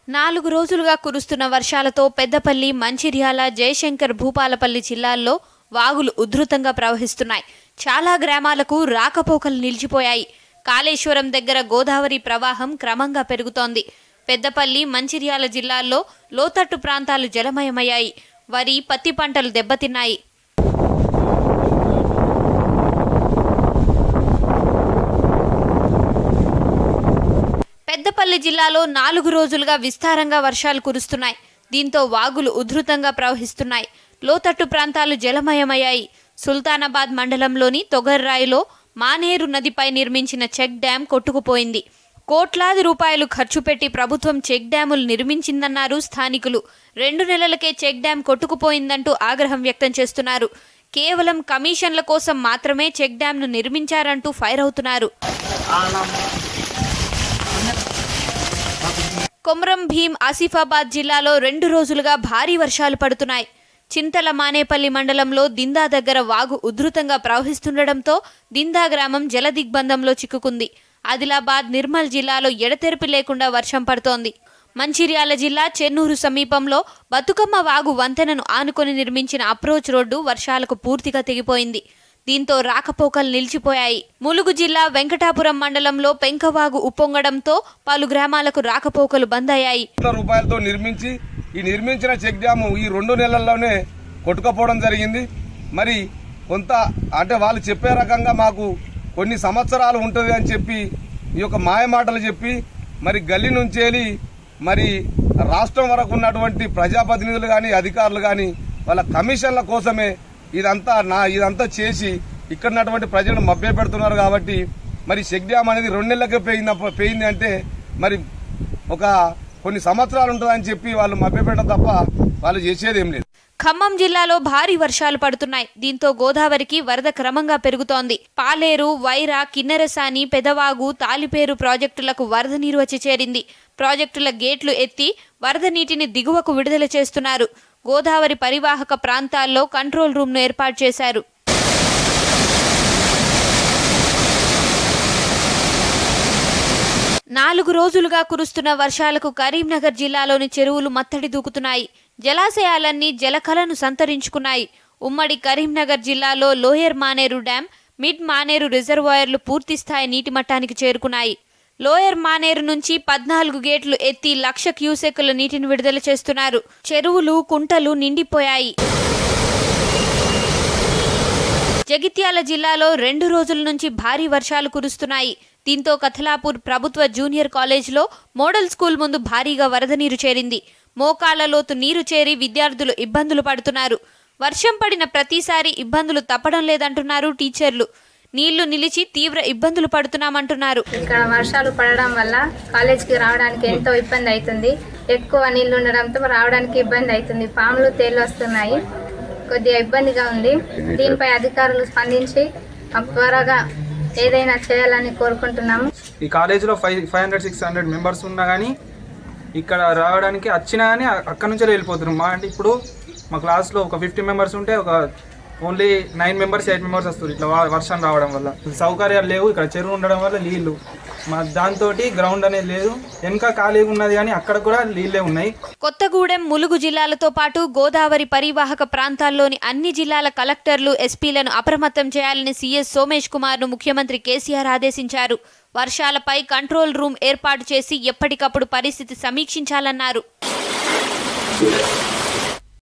నాలుగు రోజులుగా కురుస్తున్న వర్షాలతో పెద్దపల్లి మంచిర్యాల జయశంకర్ భూపాలపల్లి జిల్లాల్లో వాగులు ఉధృతంగా ప్రవహిస్తున్నాయి చాలా గ్రామాలకు రాకపోకలు నిలిచిపోయాయి కాళేశ్వరం దగ్గర గోదావరి ప్రవాహం క్రమంగా పెరుగుతోంది పెద్దపల్లి మంచిర్యాల జిల్లాల్లో లోతట్టు ప్రాంతాలు జలమయమయ్యాయి వరి పత్తి పంటలు దెబ్బతిన్నాయి పెద్దపల్లి జిల్లాలో నాలుగు రోజులుగా విస్తారంగా వర్షాలు కురుస్తున్నాయి దీంతో వాగులు ఉధృతంగా ప్రవహిస్తున్నాయి లోతట్టు ప్రాంతాలు జలమయమయ్యాయి సుల్తానాబాద్ మండలంలోని తొగర్రాయిలో మానేరు నదిపై నిర్మించిన చెక్ డ్యాం కొట్టుకుపోయింది కోట్లాది రూపాయలు ఖర్చు పెట్టి ప్రభుత్వం చెక్ డ్యాములు నిర్మించిందన్నారు స్థానికులు రెండు నెలలకే చెక్ డ్యాం కొట్టుకుపోయిందంటూ ఆగ్రహం వ్యక్తం చేస్తున్నారు కేవలం కమిషన్ల కోసం మాత్రమే చెక్ డ్యాంను నిర్మించారంటూ ఫైర్ అవుతున్నారు కొమరం భీం ఆసిఫాబాద్ జిల్లాలో రెండు రోజులుగా భారీ వర్షాలు పడుతున్నాయి చింతల మానేపల్లి మండలంలో దిందా దగ్గర వాగు ఉధృతంగా ప్రవహిస్తుండటంతో దిందా గ్రామం జలదిగ్బంధంలో చిక్కుకుంది ఆదిలాబాద్ నిర్మల్ జిల్లాలో ఎడతెరిపి లేకుండా వర్షం పడుతోంది మంచిర్యాల జిల్లా చెన్నూరు సమీపంలో బతుకమ్మ వాగు వంతెనను ఆనుకొని నిర్మించిన అప్రోచ్ రోడ్డు వర్షాలకు పూర్తిగా తెగిపోయింది దీంతో రాకపోకలు నిలిచిపోయాయి ములుగు జిల్లా వెంకటాపురం మండలంలో పెంకవాగు ఉప్పొంగడంతో పలు గ్రామాలకు రాకపోకలు బంద్ అయ్యాయి కోట్ల రూపాయలతో నిర్మించి ఈ నిర్మించిన చెక్ డ్యాము ఈ రెండు నెలల్లోనే కొట్టుకపోవడం జరిగింది మరి కొంత అంటే వాళ్ళు చెప్పే రకంగా మాకు కొన్ని సంవత్సరాలు ఉంటుంది అని చెప్పి ఈ యొక్క మాయ మాటలు చెప్పి మరి గల్లీ నుంచి వెళ్ళి మరి రాష్ట్రం వరకు ఉన్నటువంటి ప్రజాప్రతినిధులు కానీ అధికారులు కానీ వాళ్ళ కమిషన్ల కోసమే ఇదంతా నా ఇదంతా చేసి ఇక్కడ ఉన్నటువంటి ప్రజలను మభ్య పెడుతున్నారు కాబట్టి మరి చెక్ డ్యామ్ అనేది రెండు నెలలకే పోయింది పోయింది అంటే మరి ఒక కొన్ని సంవత్సరాలు ఉంటుందని చెప్పి వాళ్ళు మభ్యపెట్టడం తప్ప వాళ్ళు చేసేది ఏం లేదు ఖమ్మం జిల్లాలో భారీ వర్షాలు పడుతున్నాయి దీంతో గోదావరికి వరద క్రమంగా పెరుగుతోంది పాలేరు వైరా కిన్నెరసాని పెదవాగు తాలిపేరు ప్రాజెక్టులకు వరద నీరు వచ్చి చేరింది ప్రాజెక్టుల గేట్లు ఎత్తి వరద నీటిని దిగువకు విడుదల చేస్తున్నారు గోదావరి పరివాహక ప్రాంతాల్లో కంట్రోల్ రూమ్ను ఏర్పాటు చేశారు నాలుగు రోజులుగా కురుస్తున్న వర్షాలకు కరీంనగర్ జిల్లాలోని చెరువులు మత్తడి దూకుతున్నాయి జలాశయాలన్నీ జలకలను సంతరించుకున్నాయి ఉమ్మడి కరీంనగర్ జిల్లాలో lower Maneru dam mid Maneru రిజర్వాయర్లు పూర్తి స్థాయి నీటి మట్టానికి చేరుకున్నాయి లోయర్ మానేరు నుంచి పద్నాలుగు గేట్లు ఎత్తి లక్ష క్యూసెక్కుల నీటిని విడుదల చేస్తున్నారు చెరువులు కుంటలు నిండిపోయాయి జగిత్యాల జిల్లాలో రెండు రోజుల నుంచి భారీ వర్షాలు కురుస్తున్నాయి దీంతో కథలాపూర్ ప్రభుత్వ జూనియర్ కాలేజ్లో మోడల్ స్కూల్ ముందు భారీగా వరద నీరు చేరింది మోకాళ్ల లోతు నీరు చేరి విద్యార్థులు ఇబ్బందులు పడుతున్నారు వర్షం పడిన ప్రతిసారి ఇబ్బందులు తప్పడం లేదంటున్నారు టీచర్లు నీళ్లు నిలిచి తీవ్ర ఇబ్బందులు పడుతున్నామంటున్నారు ఇక్కడ వర్షాలు పడడం వల్ల కాలేజ్కి రావడానికి ఎంతో ఇబ్బంది అవుతుంది ఎక్కువ నీళ్లు ఉండడంతో రావడానికి ఇబ్బంది అవుతుంది పాములు తేలు వస్తున్నాయి కొద్దిగా ఇబ్బందిగా ఉంది దీనిపై అధికారులు స్పందించి మాకు త్వరగా ఏదైనా చేయాలని కోరుకుంటున్నాము ఈ కాలేజీలో five five hundred six hundred members ఉన్నా కానీ ఇక్కడ రావడానికి వచ్చినా కానీ అక్కడ నుంచే వెళ్ళిపోతున్నారు మా అంటే ఇప్పుడు మా క్లాస్లో ఒక ఫిఫ్టీ మెంబర్స్ ఉంటే ఒక only nine members eight members వస్తారు ఇట్లా వా- వర్షం రావడం వల్ల సౌకర్యాలు లేవు ఇక్కడ చెరువు ఉండడం వల్ల నీళ్లు మా దాంతో గ్రౌండ్ అనేది లేదు వెనక ఖాళీగా ఉన్నది కానీ అక్కడ కూడా నీళ్ళే ఉన్నాయి కొత్తగూడెం ములుగు జిల్లాలతో పాటు గోదావరి పరివాహక ప్రాంతాల్లోని అన్ని జిల్లాల కలెక్టర్లు ఎస్పీలను అప్రమత్తం చేయాలని సీఎస్ సోమేష్ కుమార్ ను ముఖ్యమంత్రి కేసీఆర్ ఆదేశించారు వర్షాలపై కంట్రోల్ రూమ్ ఏర్పాటు చేసి ఎప్పటికప్పుడు పరిస్థితి సమీక్షించాలన్నారు